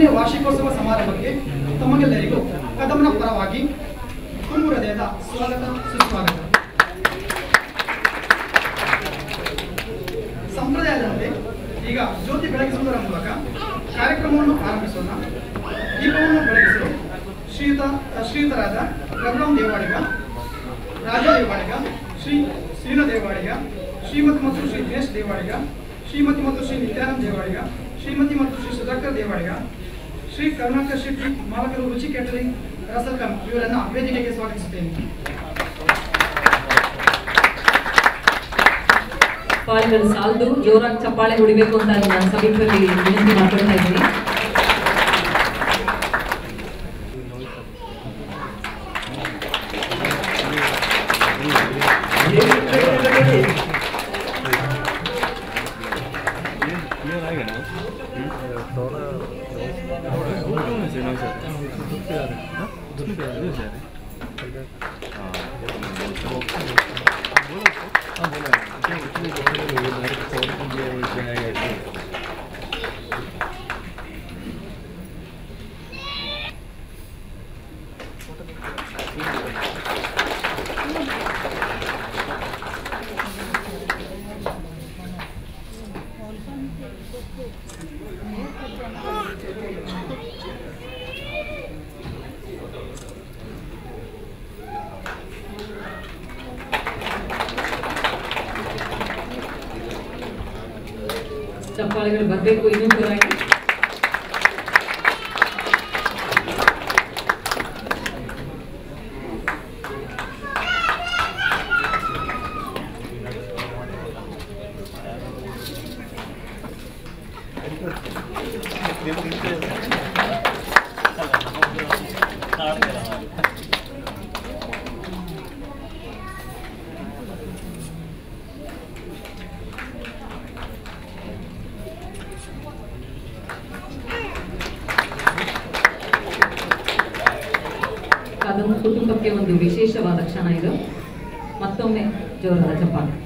ಹದಿನೈದನೇ ವಾರ್ಷಿಕೋತ್ಸವ ಸಮಾರಂಭಕ್ಕೆ ತಮಗೆಲ್ಲರಿಗೂ ಕದಮನ ಪರವಾಗಿ ತುಂಬು ಹೃದಯದ ಸ್ವಾಗತ ಸುಸ್ವಾಗತ ಸಂಪ್ರದಾಯದಂತೆ ಈಗ ಜ್ಯೋತಿ ಬೆಳಗಿಸುವುದರ ಮೂಲಕ ಕಾರ್ಯಕ್ರಮವನ್ನು ಆರಂಭಿಸೋಣ ದೀಪವನ್ನು ಬೆಳಗಿಸಲು ಶ್ರೀಯುತ ಶ್ರೀಯುತರಾದ ರಘುರಾಮ್ ದೇವಾಡಿಗ ರಾಜ ದೇವಾಡಿಗ ಶ್ರೀ ಶ್ರೀನ ದೇವಾಡಿಗ ಶ್ರೀಮತಿ ಮತ್ತು ಶ್ರೀ ದಿನೇಶ್ ದೇವಾಡಿಗ ಶ್ರೀಮತಿ ಮತ್ತು ಶ್ರೀ ನಿತ್ಯಾನಂದ ದೇವಾಡಿಗ ಶ್ರೀಮತಿ ಮತ್ತು ಶ್ರೀ ಸುಧಾಕರ್ ದೇವಾಡಿಗ ಶ್ರೀ ಕರುಣಾಕರ್ ಶೆಟ್ಟಿ ಮಾಲಕರು ರುಚಿ ಕ್ಯಾಟರಿಂಗ್ ರಸಲ್ಕಂ ಇವರನ್ನ ವೇದಿಕೆಗೆ ಸ್ವಾಗತಿಸುತ್ತೇನೆ ಪಾಲ್ಗಳು ಸಾಲದು ಜೋರಾಗಿ ಚಪ್ಪಾಳೆ ಹೊಡಿಬೇಕು ಅಂತ ನಾನು ಸಭಿಕರಲ್ಲಿ ವಿನಂತಿ ಮಾಡ್ಕೊಳ್ತಾ ಇದ್ದೀನಿ ಚಪ್ಪಾಳೆಗಳು ಬರಬೇಕು ಇನ್ನೂ ಜೋರಾಗಿ ಕದಂ ಕುಟುಂಬಕ್ಕೆ ಒಂದು ವಿಶೇಷವಾದ ಕ್ಷಣ ಇದು ಮತ್ತೊಮ್ಮೆ ಜೋರಾದ ಚಪ್ಪಾಳೆ